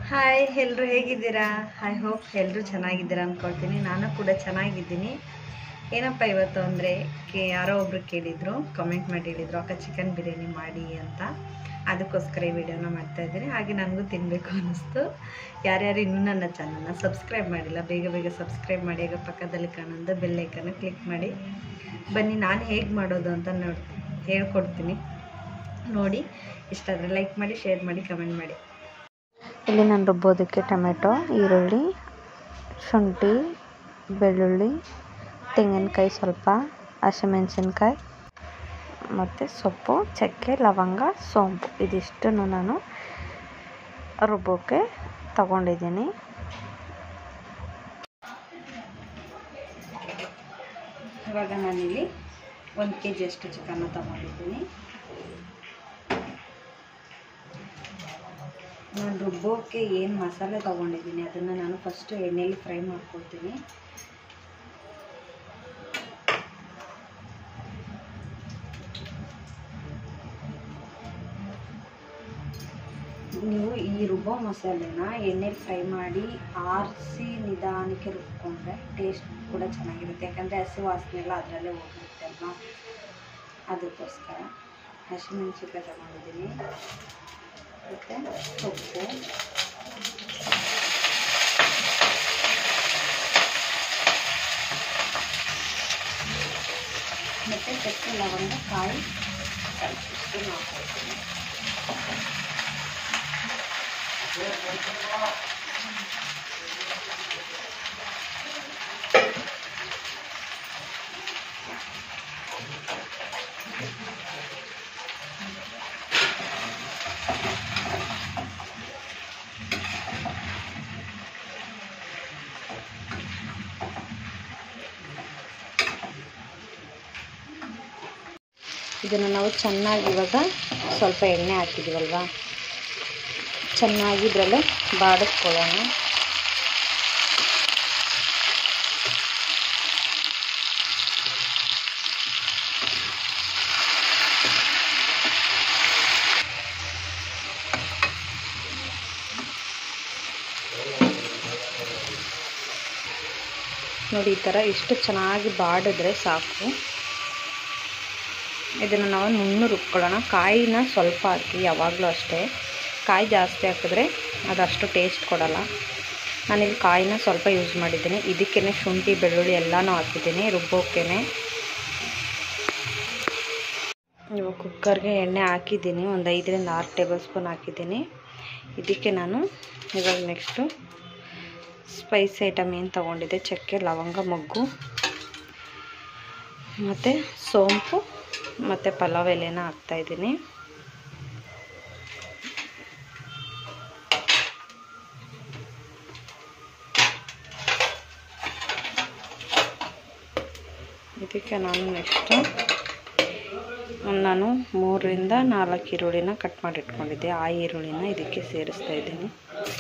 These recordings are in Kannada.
ಹಾಯ್ ಎಲ್ಲರೂ ಹೇಗಿದ್ದೀರಾ ಐ ಹೋಪ್ ಎಲ್ಲರೂ ಚೆನ್ನಾಗಿದ್ದೀರಾ ಅಂದ್ಕೊಳ್ತೀನಿ ನಾನು ಕೂಡ ಚೆನ್ನಾಗಿದ್ದೀನಿ ಏನಪ್ಪ ಇವತ್ತು ಅಂದರೆ ಕೆ ಯಾರೋ ಒಬ್ರು ಕೇಳಿದರು ಕಮೆಂಟ್ ಮಾಡಿ ಹೇಳಿದರು ಅಕ್ಕ ಚಿಕನ್ ಬಿರಿಯಾನಿ ಮಾಡಿ ಅಂತ ಅದಕ್ಕೋಸ್ಕರ ಈ ವಿಡಿಯೋನ ಮಾಡ್ತಾ ಇದ್ದೀನಿ ಹಾಗೆ ನನಗೂ ತಿನ್ನಬೇಕು ಅನ್ನಿಸ್ತು ಯಾರ್ಯಾರು ಇನ್ನೂ ನನ್ನ ಚಾನಲ್ನ ಸಬ್ಸ್ಕ್ರೈಬ್ ಮಾಡಿಲ್ಲ ಬೇಗ ಬೇಗ ಸಬ್ಸ್ಕ್ರೈಬ್ ಮಾಡಿ ಆಗ ಪಕ್ಕದಲ್ಲಿ ಕಾಣೋದು ಬೆಲ್ಲೈಕನ್ನ ಕ್ಲಿಕ್ ಮಾಡಿ ಬನ್ನಿ ನಾನು ಹೇಗೆ ಮಾಡೋದು ಅಂತ ನೋಡಿ ಹೇಳ್ಕೊಡ್ತೀನಿ ನೋಡಿ ಇಷ್ಟ ಆದರೆ ಲೈಕ್ ಮಾಡಿ ಶೇರ್ ಮಾಡಿ ಕಮೆಂಟ್ ಮಾಡಿ ಇಲ್ಲಿ ನಾನು ರುಬ್ಬೋದಕ್ಕೆ ಟೊಮೆಟೊ ಈರುಳ್ಳಿ ಶುಂಠಿ ಬೆಳ್ಳುಳ್ಳಿ ತೆಂಗಿನಕಾಯಿ ಸ್ವಲ್ಪ ಹಸಿಮೆಣಸಿನ್ಕಾಯಿ ಮತ್ತು ಸೊಪ್ಪು ಚಕ್ಕೆ ಲವಂಗ ಸೋಂಪು ಇದಿಷ್ಟನ್ನು ನಾನು ರುಬ್ಬೋಕ್ಕೆ ತಗೊಂಡಿದ್ದೀನಿ ಇವಾಗ ನಾನಿಲ್ಲಿ ಒಂದು ಕೆ ಜಿ ಅಷ್ಟು ಚಿಕನ್ನ ತೊಗೊಂಡಿದ್ದೀನಿ ನಾನು ರುಬ್ಬೋಕ್ಕೆ ಏನು ಮಸಾಲೆ ತೊಗೊಂಡಿದ್ದೀನಿ ಅದನ್ನು ನಾನು ಫಸ್ಟು ಎಣ್ಣೆಯಲ್ಲಿ ಫ್ರೈ ಮಾಡ್ಕೊಳ್ತೀನಿ ನೀವು ಈ ರುಬ್ಬೋ ಮಸಾಲೆನ ಎಣ್ಣೆಲಿ ಫ್ರೈ ಮಾಡಿ ಆರಿಸಿ ನಿಧಾನಕ್ಕೆ ರುಬ್ಕೊಂಡ್ರೆ ಟೇಸ್ಟ್ ಕೂಡ ಚೆನ್ನಾಗಿರುತ್ತೆ ಯಾಕಂದರೆ ಹಸಿ ವಾಸನೆ ಎಲ್ಲ ಅದರಲ್ಲೇ ಹೋಗಿರುತ್ತೆ ಅಲ್ವಾ ಅದಕ್ಕೋಸ್ಕರ ಹಸಿಮೆಣ್ಸಿನ್ಕಾಯಿ ತಗೊಂಡಿದ್ದೀನಿ ಮತ್ತು ಸೊಪ್ಪು ಮತ್ತು ಚಕ್ಕೆ ಲವಂಗ ಕಾಯಿ ಸ್ವಲ್ಪ ಹಾಕ್ಕೊಳ್ತೀನಿ ಇದನ್ನು ನಾವು ಚೆನ್ನಾಗಿ ಇವಾಗ ಸ್ವಲ್ಪ ಎಣ್ಣೆ ಹಾಕಿದ್ದೀವಲ್ವಾ ಚೆನ್ನಾಗಿ ಇದರಲ್ಲೇ ಬಾಡಿಸ್ಕೊಳ್ಳೋಣ ನೋಡಿ ಈ ಥರ ಇಷ್ಟು ಚೆನ್ನಾಗಿ ಬಾಡಿದ್ರೆ ಸಾಕು ಇದನ್ನು ನಾವು ನುಣ್ಣು ರುಬ್ಕೊಳ್ಳೋಣ ಕಾಯಿನ ಸ್ವಲ್ಪ ಹಾಕಿ ಯಾವಾಗಲೂ ಅಷ್ಟೇ ಕಾಯಿ ಜಾಸ್ತಿ ಹಾಕಿದ್ರೆ ಅದಷ್ಟು ಟೇಸ್ಟ್ ಕೊಡಲ್ಲ ನಾನಿಲ್ಲಿ ಕಾಯಿನ ಸ್ವಲ್ಪ ಯೂಸ್ ಮಾಡಿದ್ದೀನಿ ಇದಕ್ಕೇ ಶುಂಠಿ ಬೆಳ್ಳುಳ್ಳಿ ಎಲ್ಲನೂ ಹಾಕಿದ್ದೀನಿ ರುಬ್ಬೋಕ್ಕೇ ಇವಾಗ ಕುಕ್ಕರ್ಗೆ ಎಣ್ಣೆ ಹಾಕಿದ್ದೀನಿ ಒಂದು ಐದರಿಂದ ಆರು ಟೇಬಲ್ ಸ್ಪೂನ್ ಹಾಕಿದ್ದೀನಿ ಇದಕ್ಕೆ ನಾನು ಇವಾಗ ನೆಕ್ಸ್ಟು ಸ್ಪೈಸ್ ಐಟಮ್ ಏನು ತೊಗೊಂಡಿದ್ದೆ ಚಕ್ಕೆ ಲವಂಗ ಮೊಗ್ಗು ಮತ್ತು ಸೋಂಪು ಮತ್ತು ಪಲಾವ್ ಎಲೆನ ಹಾಕ್ತಾಯಿದ್ದೀನಿ ಇದಕ್ಕೆ ನಾನು ನೆಕ್ಸ್ಟು ನಾನು ಮೂರರಿಂದ ನಾಲ್ಕು ಈರುಳ್ಳಿನ ಕಟ್ ಮಾಡಿ ಇಟ್ಕೊಂಡಿದ್ದೆ ಆ ಈರುಳ್ಳಿನ ಇದಕ್ಕೆ ಸೇರಿಸ್ತಾ ಇದ್ದೀನಿ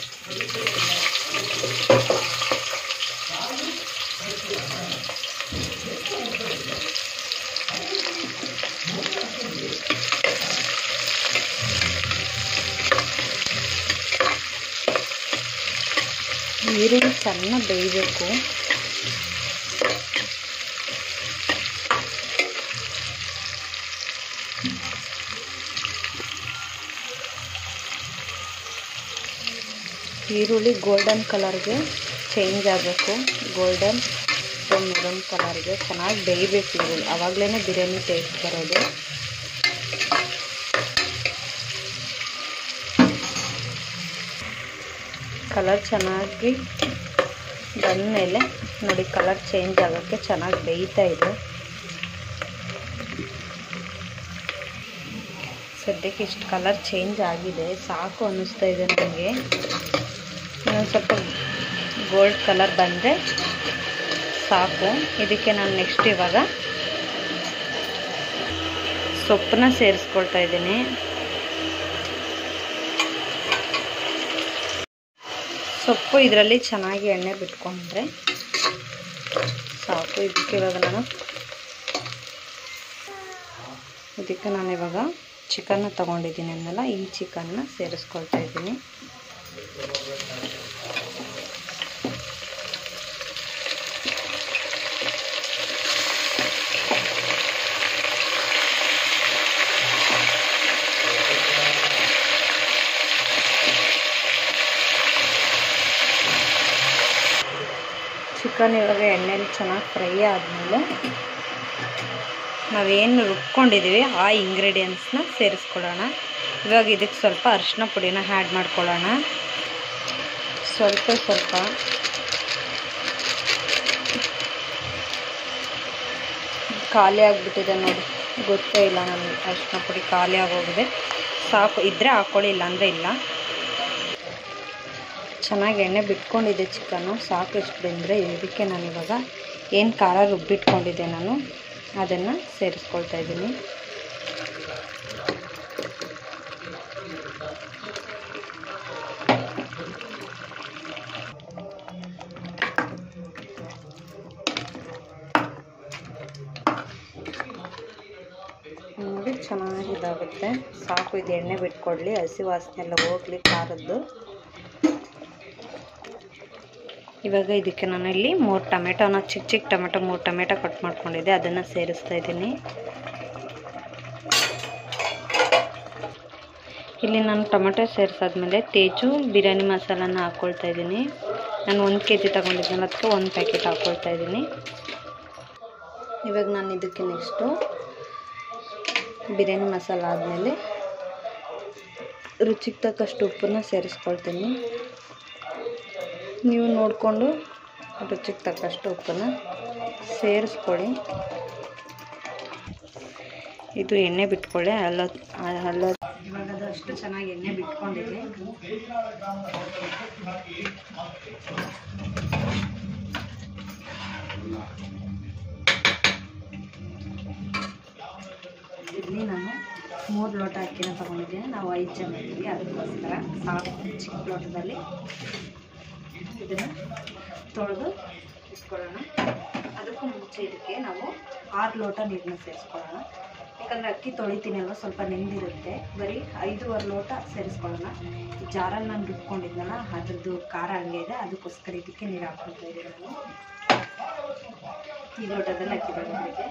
ಈರುಳ್ಳಿ ಸಣ್ಣ ಬೇಯಬೇಕು ಈರುಳ್ಳಿ ಗೋಲ್ಡನ್ ಕಲರ್ಗೆ ಚೇಂಜ್ ಆಗಬೇಕು ಗೋಲ್ಡನ್ ಮೆರೂನ್ ಕಲರ್ಗೆ ಚೆನ್ನಾಗಿ ಬೇಯಬೇಕು ಈರುಳ್ಳಿ ಆವಾಗಲೇ ಬಿರಿಯಾನಿ ಟೇಸ್ಟ್ ಬರೋದು ಕಲರ್ ಚೆನ್ನಾಗಿ ಬಂದಮೇಲೆ ನೋಡಿ ಕಲರ್ ಚೇಂಜ್ ಆಗೋಕ್ಕೆ ಚೆನ್ನಾಗಿ ಬೇಯ್ತಾ ಇದೆ ಸದ್ಯಕ್ಕೆ ಇಷ್ಟು ಕಲರ್ ಚೇಂಜ್ ಆಗಿದೆ ಸಾಕು ಅನ್ನಿಸ್ತಾ ಇದೆ ನನಗೆ ಇನ್ನೊಂದು ಸ್ವಲ್ಪ ಗೋಲ್ಡ್ ಕಲರ್ ಬಂದರೆ ಸಾಕು ಇದಕ್ಕೆ ನಾನು ನೆಕ್ಸ್ಟ್ ಇವಾಗ ಸೊಪ್ಪನ್ನ ಸೇರಿಸ್ಕೊಳ್ತಾ ಇದ್ದೀನಿ ಸೊಪ್ಪು ಇದರಲ್ಲಿ ಚೆನ್ನಾಗಿ ಎಣ್ಣೆ ಬಿಟ್ಕೊಂಡ್ರೆ ಸಾಕು ಇದಕ್ಕೆ ಇವಾಗ ನಾನು ಇದಕ್ಕೆ ನಾನು ಇವಾಗ ಚಿಕನ್ನ ತೊಗೊಂಡಿದ್ದೀನಿ ಅಂದಲ್ಲ ಈ ಚಿಕನ್ನ ಸೇರಿಸ್ಕೊಳ್ತಾ ಇದ್ದೀನಿ ಚಿಕನ್ ಇವಾಗ ಎಣ್ಣೆಲಿ ಚೆನ್ನಾಗಿ ಫ್ರೈ ಆದಮೇಲೆ ನಾವೇನು ರುಬ್ಕೊಂಡಿದ್ದೀವಿ ಆ ಇಂಗ್ರೀಡಿಯೆಂಟ್ಸ್ನ ಸೇರಿಸ್ಕೊಳ್ಳೋಣ ಇವಾಗ ಇದಕ್ಕೆ ಸ್ವಲ್ಪ ಅರಿಶಿನ ಪುಡಿನ ಆ್ಯಡ್ ಮಾಡ್ಕೊಳ್ಳೋಣ ಸ್ವಲ್ಪ ಸ್ವಲ್ಪ ಖಾಲಿ ಆಗಿಬಿಟ್ಟಿದೆ ನೋಡಿ ಗೊತ್ತೇ ಇಲ್ಲ ನನಗೆ ಅರಿಶಿನ ಪುಡಿ ಖಾಲಿ ಆಗೋಗಿದೆ ಸಾಕು ಇದ್ದರೆ ಹಾಕ್ಕೊಳ್ಳಿ ಇಲ್ಲ ಅಂದರೆ ಇಲ್ಲ ಚೆನ್ನಾಗಿ ಎಣ್ಣೆ ಬಿಟ್ಕೊಂಡಿದ್ದೆ ಚಿಕನ್ನು ಸಾಕು ಎಷ್ಟು ಬೆಂದರೆ ಇದಕ್ಕೆ ನಾನಿವಾಗ ಏನು ಖಾರ ರುಬ್ಬಿಟ್ಕೊಂಡಿದ್ದೆ ನಾನು ಅದನ್ನು ಸೇರಿಸ್ಕೊಳ್ತಾ ಇದ್ದೀನಿ ನೋಡಿ ಚೆನ್ನಾಗಿ ಇದಾಗುತ್ತೆ ಸಾಕು ಇದು ಎಣ್ಣೆ ಬಿಟ್ಕೊಡ್ಲಿ ಹಸಿ ವಾಸನೆ ಎಲ್ಲ ಹೋಗ್ಲಿ ಖಾರದ್ದು ಇವಾಗ ಇದಕ್ಕೆ ನಾನು ಇಲ್ಲಿ ಮೂರು ಟೊಮೆಟೊನ ಚಿಕ್ಕ ಚಿಕ್ಕ ಟೊಮೆಟೊ ಮೂರು ಟೊಮೆಟೊ ಕಟ್ ಮಾಡ್ಕೊಂಡಿದ್ದೆ ಅದನ್ನು ಸೇರಿಸ್ತಾ ಇದ್ದೀನಿ ಇಲ್ಲಿ ನಾನು ಟೊಮೆಟೊ ಸೇರಿಸಾದ್ಮೇಲೆ ತೇಜು ಬಿರಿಯಾನಿ ಮಸಾಲಾನ ಹಾಕ್ಕೊಳ್ತಾ ಇದ್ದೀನಿ ನಾನು ಒಂದು ಕೆ ಜಿ ತೊಗೊಂಡಿದ್ನಲ್ಲ ಅದಕ್ಕೆ ಒಂದು ಪ್ಯಾಕೆಟ್ ಹಾಕ್ಕೊಳ್ತಾ ಇದ್ದೀನಿ ಇವಾಗ ನಾನು ಇದಕ್ಕೆ ನೆಕ್ಸ್ಟು ಬಿರಿಯಾನಿ ಮಸಾಲ ಆದಮೇಲೆ ರುಚಿಗೆ ತಕ್ಕಷ್ಟು ಉಪ್ಪನ್ನ ಸೇರಿಸ್ಕೊಳ್ತೀನಿ ನೀವು ನೋಡಿಕೊಂಡು ರುಚಿಗೆ ತಕ್ಕಷ್ಟು ಉಪ್ಪನ್ನು ಸೇರಿಸ್ಕೊಳ್ಳಿ ಇದು ಎಣ್ಣೆ ಬಿಟ್ಕೊಳ್ಳಿ ಅಲ್ಲ ಅಲ್ಲ ಇವಾಗ ಅದು ಅಷ್ಟು ಚೆನ್ನಾಗಿ ಎಣ್ಣೆ ಬಿಟ್ಕೊಂಡಿದೆ ಇಲ್ಲಿ ನಾನು ಮೂರು ಲೋಟ ಅಕ್ಕಿನ ತೊಗೊಂಡಿದ್ದೀನಿ ನಾವು ಐದು ಜನ ಇದ್ದೀವಿ ಅದಕ್ಕೋಸ್ಕರ ಸಾಕು ಚಿಕ್ಕ ಲೋಟದಲ್ಲಿ ಇದನ್ನು ತೊಳೆದು ಇಟ್ಕೊಳ್ಳೋಣ ಅದಕ್ಕೂ ಮುಂಚೆ ಇದಕ್ಕೆ ನಾವು ಆರು ಲೋಟ ನೀರನ್ನ ಸೇರಿಸ್ಕೊಳ್ಳೋಣ ಯಾಕಂದರೆ ಅಕ್ಕಿ ತೊಳಿತೀನಿ ಅಲ್ವ ಸ್ವಲ್ಪ ನೆಂದಿರುತ್ತೆ ಬರೀ ಐದೂವರೆ ಲೋಟ ಸೇರಿಸ್ಕೊಳ್ಳೋಣ ಈ ಜಾರಲ್ಲಿ ನಾನು ರುಬ್ಕೊಂಡಿದ್ನಲ್ಲ ಅದ್ರದ್ದು ಖಾರ ಹಂಗೆ ಇದೆ ಅದಕ್ಕೋಸ್ಕರ ಇದಕ್ಕೆ ನೀರು ಹಾಕ್ಕೊಳ್ತಾ ಇದ್ದೀನಿ ನಾನು ಈ ಲೋಟದಲ್ಲಿ ಅಕ್ಕಿ ತೊಗೊಂಡಿದ್ದೆ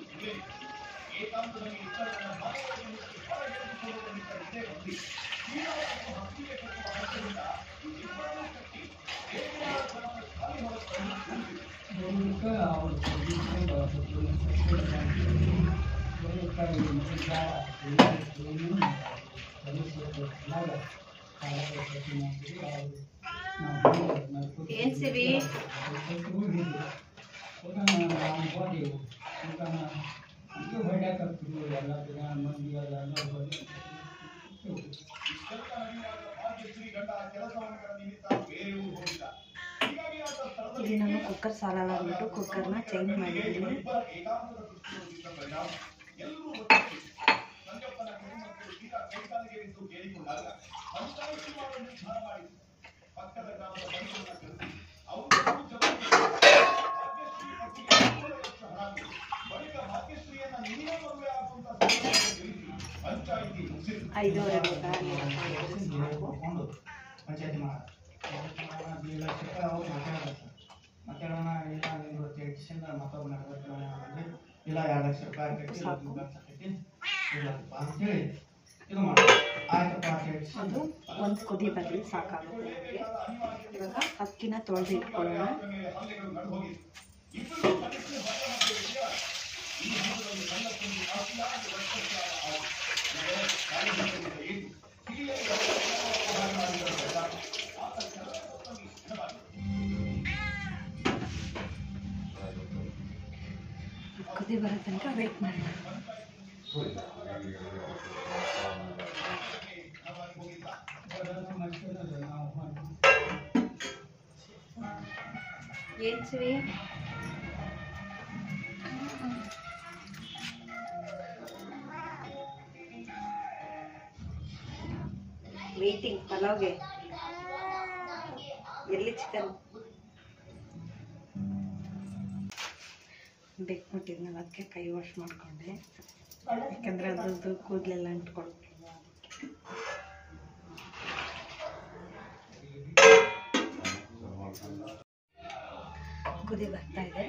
ಏನ್ ಸಿವಿ ಇಲ್ಲಿ ನಾನು ಕುಕ್ಕರ್ ಸಾಲಲ್ಲ ಅಂದ್ಬಿಟ್ಟು ಕುಕ್ಕರ್ನ ಚೇಂಜ್ ಮಾಡಿದ್ದೀನಿ ಐದೂವರೆ ಲೋಟ ನೀರು ಹಾಕಿದ್ರೆ ಸಾಕು. ಪಂಚಾಯತಿ ಮಾಡ ಇಲ್ಲ ಚಿಕ್ಕ ಅವ್ರು ಮಾತಾಡೋದು ಮಾತಾಡೋಣ ಇಲ್ಲ ನಿಂದು ಟೆನ್ಷನ್ ಮತ್ತೊಬ್ಬನ ಅಂದ್ರೆ ಇಲ್ಲ ಎರಡು ಲಕ್ಷ ರೂಪಾಯಿ ಕಟ್ಟಿ ಸಾಕು. ಕಟ್ಟಿ ಇಲ್ಲಪ್ಪ ಅಂತೇಳಿ ಇದು ಮಾಡಿ ಆಯ್ತಪ್ಪ ಟೆನ್ಷನ್ ಅದು ಒಂದು ಕುದಿ ಬರಲಿ ಸಾಕಾಗುತ್ತೆ ನಮಗೆ ಇವಾಗ ಅಕ್ಕಿನ ತೊಳೆದು ಇಟ್ಕೊಳ್ಳೋಣ ಕುದಿ ಬರೋ ತನಕ ವೇಟ್ ಮಾಡೋಣ ಏನ್ ಸಿವಿ ವೇಟಿಂಗ್ ಪಲಾವ್ಗೆ ಎಲ್ಲಿ ಚಿಕನ್ ಬೆಕ್ಬಿಟ್ಟಿದ್ನಲ್ಲ ಅದಕ್ಕೆ ಕೈ ವಾಶ್ ಮಾಡಿಕೊಂಡೆ ಯಾಕಂದರೆ ಅದ್ರದ್ದು ಕೂದಲೆಲ್ಲ ಅಂಟ್ಕೊಳ್ತಿಲ್ಲ ಅದಕ್ಕೆ ಕುದಿ ಬರ್ತಾ ಇದೆ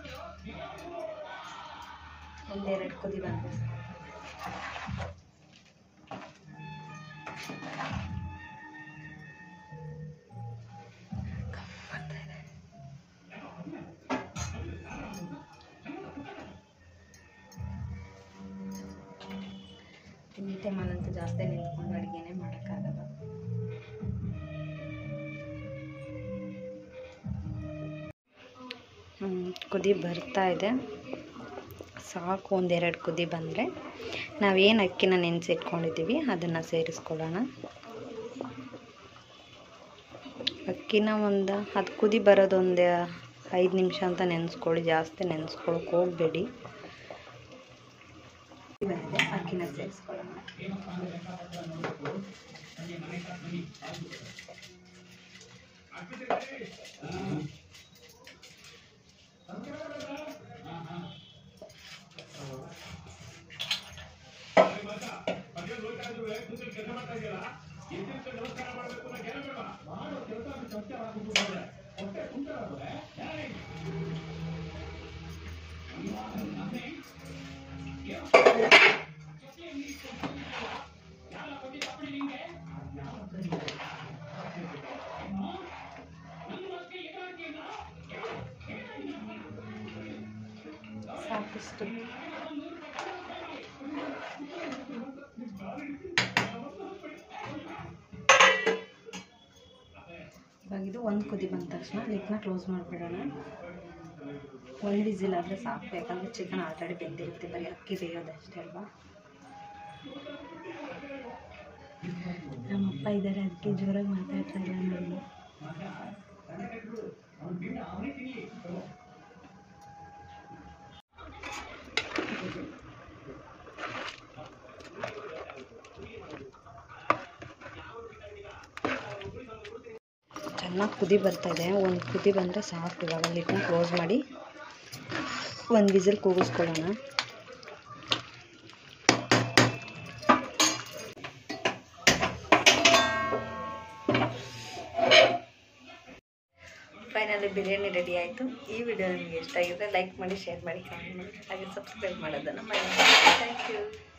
ಒಂದೆರಡು ಕುದಿ ಬಂದರೆ ಬರ್ತಾ ಇದೆ ಟೈಮಲ್ಲಂತೂ ಜಾಸ್ತಿ ನಿಂತ್ಕೊಂಡು ಅಡುಗೆನೇ ಮಾಡೋಕ್ಕಾಗಲ್ಲ ಹ್ಮ್, ಕುದಿ ಬರ್ತಾ ಇದೆ ಸಾಕು ಒಂದೆರಡು ಕುದಿ ಬಂದರೆ ನಾವೇನು ಅಕ್ಕಿನ ನೆನೆಸಿಟ್ಕೊಂಡಿದ್ದೀವಿ ಅದನ್ನು ಸೇರಿಸ್ಕೊಳ್ಳೋಣ ಅಕ್ಕಿನ ಒಂದು ಅದು ಕುದಿ ಬರೋದೊಂದು ಐದು ನಿಮಿಷ ಅಂತ ನೆನೆಸ್ಕೊಳ್ಳಿ ಜಾಸ್ತಿ ನೆನೆಸ್ಕೊಳಕ್ಕೆ ಹೋಗಬೇಡಿ ಬಂದಿದೆ ಅಕ್ಕಿನ ಸೇರಿಸ್ಕೊಳ್ಳೋಣ ಸಾಕಿಷ್ಟು ಇವಾಗ ಇದು ಒಂದು ಕುದಿ ಬಂದ ತಕ್ಷಣ ಲಿಡ್ನ ಕ್ಲೋಸ್ ಮಾಡಿಬಿಡೋಣ ಒಂದು ವಿಸಿಲ್ ಆದರೆ ಸಾಕು ಯಾಕಂದರೆ ಚಿಕನ್ ಆಲ್ರೆಡಿ ಬೆಂದಿರುತ್ತೆ ಬರೀ ಅಕ್ಕಿ ಬೇಯೋದಷ್ಟೇ ಅಲ್ವಾ ನಮ್ಮಪ್ಪ ಇದ್ದಾರೆ ಅದಕ್ಕೆ ಜೋರಾಗಿ ಮಾತಾಡ್ತಾ ಇಲ್ಲ ನೋಡಿ ಚೆನ್ನಾಗಿ ಕುದಿ ಬರ್ತಾ ಇದೆ ಒಂದು ಕುದಿ ಬಂದರೆ ಸಾಕು ಇವಾಗ ಲಿಡ್ನ ಕ್ಲೋಸ್ ಮಾಡಿ ಒಂದು ವಿಸಿಲ್ ಕೂಗಿಸ್ಕೊಳ್ಳೋಣ ಫೈನಲಿ ಬಿರಿಯಾನಿ ರೆಡಿ ಆಯಿತು ಈ ವಿಡಿಯೋ ನಿಮಗೆ ಇಷ್ಟ ಆಗಿದ್ರೆ ಲೈಕ್ ಮಾಡಿ ಶೇರ್ ಮಾಡಿ ಕಮೆಂಟ್ ಮಾಡಿ ಹಾಗೆ ಸಬ್ಸ್ಕ್ರೈಬ್ ಮಾಡೋದನ್ನು ಮಾಡಿ ಥ್ಯಾಂಕ್ ಯು